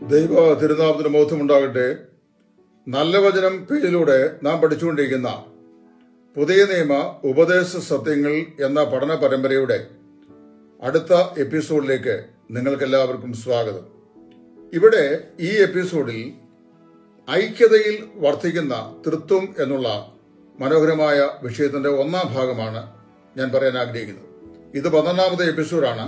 ദൈവ തിരുനാമത്തിന് ബോധമുണ്ടാകട്ടെ നല്ല വചനം പേജിലൂടെ നാം പഠിച്ചുകൊണ്ടിരിക്കുന്ന പുതിയ നിയമ ഉപദേശ സത്യങ്ങൾ എന്ന പഠന പരമ്പരയുടെ അടുത്ത എപ്പിസോഡിലേക്ക് നിങ്ങൾക്കെല്ലാവർക്കും സ്വാഗതം ഇവിടെ ഈ എപ്പിസോഡിൽ ഐക്യതയിൽ വർദ്ധിക്കുന്ന തൃത്വം എന്നുള്ള മനോഹരമായ വിഷയത്തിന്റെ ഒന്നാം ഭാഗമാണ് ഞാൻ പറയാൻ ആഗ്രഹിക്കുന്നത് ഇത് പന്ത്രണ്ടാമത്തെ എപ്പിസോഡാണ്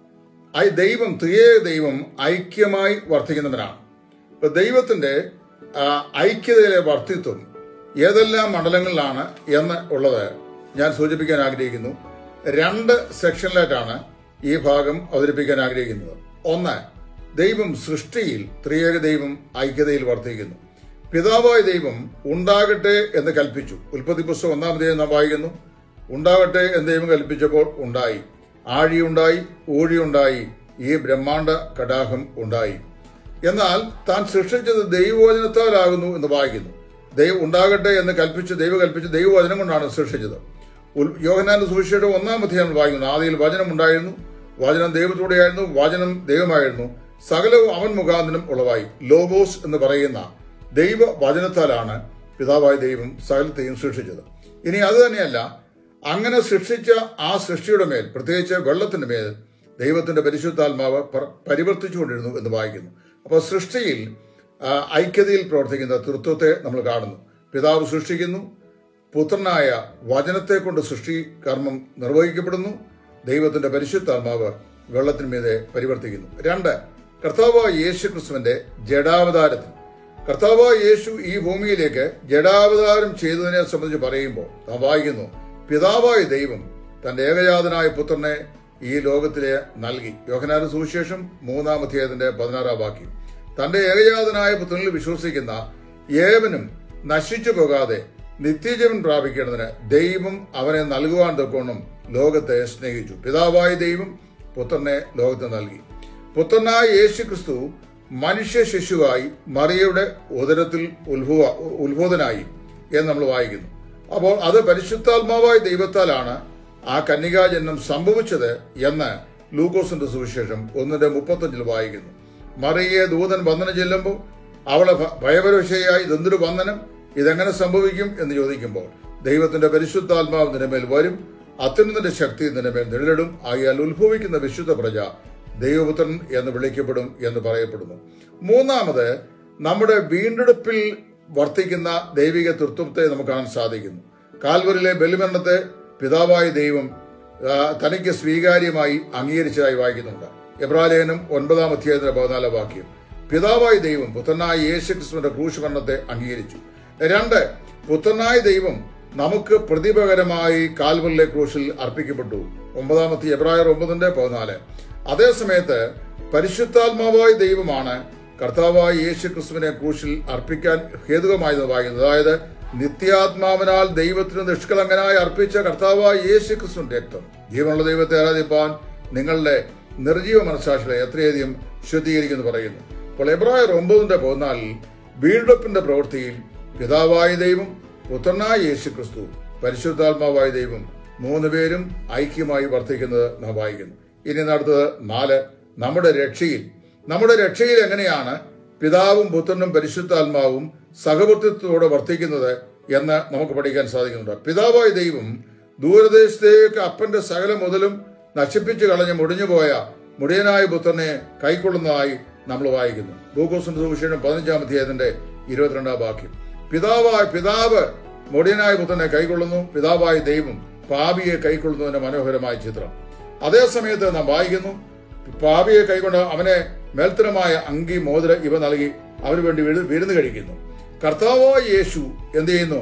ഐ ദൈവം ത്രിയേക ദൈവം ഐക്യമായി വർദ്ധിക്കുന്നവനാണ് ഇപ്പൊ ദൈവത്തിന്റെ ആ, ഐക്യതയിലെ വർദ്ധിത്വം ഏതെല്ലാം മണ്ഡലങ്ങളിലാണ് എന്ന് ഉള്ളത് ഞാൻ സൂചിപ്പിക്കാൻ ആഗ്രഹിക്കുന്നു രണ്ട് സെക്ഷനിലായിട്ടാണ് ഈ ഭാഗം അവതരിപ്പിക്കാൻ ആഗ്രഹിക്കുന്നത് ഒന്ന് ദൈവം സൃഷ്ടിയിൽ ത്രിയേക ദൈവം ഐക്യതയിൽ വർദ്ധിക്കുന്നു പിതാവായ ദൈവം ഉണ്ടാകട്ടെ എന്ന് കൽപ്പിച്ചു ഉൽപ്പത്തി പുസ്തകം ഒന്നാമതേ നാം വായിക്കുന്നു ഉണ്ടാകട്ടെ എന്ന് ദൈവം കൽപ്പിച്ചപ്പോൾ ഉണ്ടായി ആഴിയുണ്ടായി ഊഴിയുണ്ടായി ഈ ബ്രഹ്മാണ്ട കടാഹം ഉണ്ടായി എന്നാൽ താൻ സൃഷ്ടിച്ചത് ദൈവവചനത്താലാകുന്നു എന്ന് വായിക്കുന്നു ദൈവം ഉണ്ടാകട്ടെ എന്ന് കൽപ്പിച്ച് ദൈവം കൽപ്പിച്ച് ദൈവവചനം കൊണ്ടാണ് സൃഷ്ടിച്ചത് ഉൽ- യോഹന്നാന്റെ സുവിശേഷം ഒന്നാം അധ്യായം വായിക്കുന്നു ആദിയിൽ വചനം ഉണ്ടായിരുന്നു വചനം ദൈവത്തോടെയായിരുന്നു വചനം ദൈവമായിരുന്നു സകലവും അവൻ മുഖാന്തരം ഉളവായി ലോഗോസ് എന്ന് പറയുന്ന ദൈവ വചനത്താലാണ് പിതാവായ ദൈവം സകലത്തെയും സൃഷ്ടിച്ചത് ഇനി അത് തന്നെയല്ല അങ്ങനെ സൃഷ്ടിച്ച ആ സൃഷ്ടിയുടെ മേൽ പ്രത്യേകിച്ച് വെള്ളത്തിന്റെ മേൽ ദൈവത്തിന്റെ പരിശുദ്ധാത്മാവ് പ്ര- പരിവർത്തിച്ചുകൊണ്ടിരുന്നു എന്ന് വായിക്കുന്നു അപ്പോൾ സൃഷ്ടിയിൽ ആ, ഐക്യതയിൽ പ്രവർത്തിക്കുന്ന തൃത്വത്തെ നമ്മൾ കാണുന്നു പിതാവ് സൃഷ്ടിക്കുന്നു പുത്രനായ വചനത്തെ കൊണ്ട് സൃഷ്ടി കർമ്മം നിർവഹിക്കപ്പെടുന്നു ദൈവത്തിന്റെ പരിശുദ്ധാത്മാവ് വെള്ളത്തിന്മീതെ പരിവർത്തിക്കുന്നു രണ്ട് കർത്താവായ യേശു ക്രിസ്തുവിന്റെ ജഡാവതാരത്തിൽ കർത്താവായ യേശു ഈ ഭൂമിയിലേക്ക് ജഡാവതാരം ചെയ്തതിനെ സംബന്ധിച്ച് പറയുമ്പോൾ നാം വായിക്കുന്നു പിതാവായ ദൈവം തന്റെ ഏകജാതനായ പുത്രനെ ഈ ലോകത്തിലെ നൽകി യോഹനാന സുവിശേഷം മൂന്നാം അധ്യായത്തിന്റെ പതിനാറാം വാക്യം തന്റെ ഏകജാതനായ പുത്രനിൽ വിശ്വസിക്കുന്ന ഏവനും നശിച്ചു പോകാതെ നിത്യജീവൻ പ്രാപിക്കേണ്ടതിന് ദൈവം അവനെ നൽകുവാൻ തൊക്കോണം ലോകത്തെ സ്നേഹിച്ചു പിതാവായ ദൈവം പുത്രനെ ലോകത്തെ നൽകി പുത്രനായ യേശു ക്രിസ്തു മനുഷ്യ ശിശുവായി മറിയയുടെ ഉദരത്തിൽ ഉത്ഭവ ഉത്ഭൂതനായി എന്ന് നമ്മൾ വായിക്കുന്നു അപ്പോൾ അത് പരിശുദ്ധാത്മാവായ ദൈവത്താലാണ് ആ കന്യകാജന്മം സംഭവിച്ചത് എന്ന് ലൂക്കോസിന്റെ സുവിശേഷം ഒന്നിന്റെ മുപ്പത്തഞ്ചിൽ വായിക്കുന്നു മറിയെ ദൂതൻ വന്ദനം ചെല്ലുമ്പോൾ അവളെ ഭ- ഭയപരവശയായി ഇതെന്തൊരു വന്ദനം ഇതെങ്ങനെ സംഭവിക്കും എന്ന് ചോദിക്കുമ്പോൾ ദൈവത്തിന്റെ പരിശുദ്ധാത്മാവ് നിന്റെ മേൽ വരും അത്യുന്നതിന്റെ ശക്തി നിന്റെ മേൽ നിഴലിടും ആയാൽ ഉത്ഭവിക്കുന്ന വിശുദ്ധ പ്രജ ദൈവപുത്രൻ എന്ന് വിളിക്കപ്പെടും എന്ന് പറയപ്പെടുന്നു മൂന്നാമത് നമ്മുടെ വീണ്ടെടുപ്പിൽ വർത്തിക്കുന്ന ദൈവിക തൃത്വത്തെ നമുക്ക് കാണാൻ സാധിക്കുന്നു കാൽവരിലെ ബലിമരണത്തെ പിതാവായ ദൈവം ആ, തനിക്ക് സ്വീകാര്യമായി അംഗീകരിച്ചതായി വായിക്കുന്നുണ്ട് എബ്രാലേഖനം ഒൻപതാം അധ്യായത്തിന്റെ പതിനാലാം വാക്യം പിതാവായ ദൈവം പുത്രനായ യേശു ക്രിസ്തുവിന്റെ ക്രൂശ് മരണത്തെ അംഗീകരിച്ചു രണ്ട് പുത്രനായ ദൈവം നമുക്ക് പ്രതിപകരമായി കാൽവറിലെ ക്രൂശിൽ അർപ്പിക്കപ്പെട്ടു ഒമ്പതാമത്തെ എബ്രായർ ഒമ്പതിന്റെ പതിനാല് അതേസമയത്ത് പരിശുദ്ധാത്മാവായ ദൈവമാണ് കർത്താവായ യേശു ക്രിസ്തുവിനെ ക്രൂശിൽ അർപ്പിക്കാൻ ഹേതുകമായത് വായിക്കുന്നത് അതായത് നിത്യാത്മാവിനാൽ ദൈവത്തിന് നിഷ്കളങ്കനായി അർപ്പിച്ച കർത്താവായ യേശു ക്രിസ്തുവിന്റെ രക്തം ജീവനുള്ള ദൈവത്തെ ആരാധിപ്പാൻ നിങ്ങളുടെ നിർജീവ മനസ്സാക്ഷികളെ എത്രയധികം ശുദ്ധീകരിക്കുന്നു പറയുന്നു അപ്പോൾ എബ്രായർ ഒമ്പതിന്റെ പതിനാലിൽ വീണ്ടെടുപ്പിന്റെ പ്രവൃത്തിയിൽ പിതാവായ ദൈവം പുത്രനായ യേശു ക്രിസ്തു പരിശുദ്ധാത്മാവായ ദൈവം മൂന്ന് പേരും ഐക്യമായി വർദ്ധിക്കുന്നത് നാം വായിക്കുന്നു ഇനി അടുത്തത് നാല് നമ്മുടെ രക്ഷയിൽ നമ്മുടെ രക്ഷയിൽ എങ്ങനെയാണ് പിതാവും പുത്രനും പരിശുദ്ധാത്മാവും സഹവർത്തിത്വത്തോടെ വർദ്ധിക്കുന്നത് എന്ന് നമുക്ക് പഠിക്കാൻ സാധിക്കുന്നുണ്ട് പിതാവായ ദൈവം ദൂരദേശത്തേക്ക് അപ്പന്റെ സകല മുതലും നശിപ്പിച്ചു കളഞ്ഞ് മുടിഞ്ഞുപോയ മുടിയനായ പുത്രനെ കൈക്കൊള്ളുന്നതായി നമ്മൾ വായിക്കുന്നു ഭൂക്കോസിന്റെ സുവിശേഷം പതിനഞ്ചാം അധ്യായത്തിന്റെ ഇരുപത്തിരണ്ടാം വാക്യം പിതാവായ പിതാവ് മുടിയനായ പുത്രനെ കൈക്കൊള്ളുന്നു പിതാവായ ദൈവം പാപിയെ കൈക്കൊള്ളുന്നതിന്റെ മനോഹരമായ ചിത്രം അതേ സമയത്ത് നാം വായിക്കുന്നു പാപിയെ കൈകൊണ്ട് അവനെ മേൽത്തരമായ അങ്കി മോതിര ഇവ നൽകി അവന് വേണ്ടി വിരു- വിരുന്ന് കഴിക്കുന്നു കർത്താവായ യേശു എന്ത് ചെയ്യുന്നു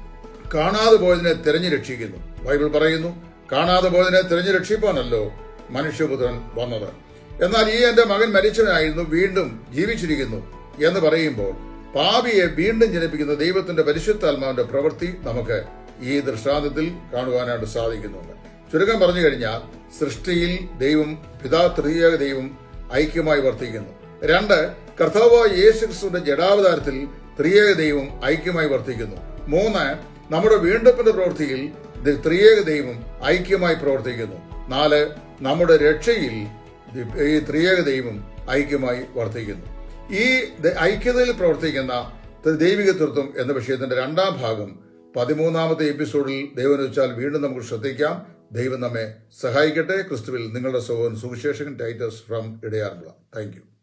കാണാതെ പോയതിനെ തിരഞ്ഞു രക്ഷിക്കുന്നു ബൈബിൾ പറയുന്നു കാണാതെ പോയതിനെ തിരഞ്ഞു രക്ഷിപ്പാനല്ലോ മനുഷ്യപുത്രൻ വന്നത് എന്നാൽ ഈ എന്റെ മകൻ മരിച്ചവനായിരുന്നു വീണ്ടും ജീവിച്ചിരിക്കുന്നു എന്ന് പറയുമ്പോൾ പാപിയെ വീണ്ടും ജനിപ്പിക്കുന്ന ദൈവത്തിന്റെ പരിശുദ്ധാത്മാവിന്റെ പ്രവൃത്തി നമുക്ക് ഈ ദൃഷ്ടാന്തത്തിൽ കാണുവാനായിട്ട് സാധിക്കുന്നുണ്ട് ചുരുക്കം പറഞ്ഞു കഴിഞ്ഞാൽ സൃഷ്ടിയിൽ ദൈവം പിതാ തൃതീയ ദൈവം ഐക്യമായി വർത്തിക്കുന്നു രണ്ട് കർത്താവായ യേശു ക്രിസ്തുവിന്റെ ജഡാവതാരത്തിൽ ത്രിയേക ദൈവം ഐക്യമായി വർത്തിക്കുന്നു മൂന്ന് നമ്മുടെ വീണ്ടെടുപ്പിന്റെ പ്രവൃത്തിയിൽ ദ- ത്രിയേക ദൈവം ഐക്യമായി പ്രവർത്തിക്കുന്നു നാല് നമ്മുടെ രക്ഷയിൽ ദി- ഈ ത്രിയേക ദൈവം ഐക്യമായി വർത്തിക്കുന്നു ഈ ദ- ഐക്യതയിൽ പ്രവർത്തിക്കുന്ന ദൈവിക തൃത്വം എന്ന വിഷയത്തിന്റെ രണ്ടാം ഭാഗം പതിമൂന്നാമത്തെ എപ്പിസോഡിൽ ദൈവം വെച്ചാൽ വീണ്ടും നമുക്ക് ശ്രദ്ധിക്കാം ദൈവം നമ്മെ സഹായിക്കട്ടെ ക്രിസ്തുവിൽ നിങ്ങളുടെ സഹോദരൻ സുവിശേഷകൻ ടൈറ്റസ് ഫ്രം ഇടയാറുള്ള താങ്ക് യു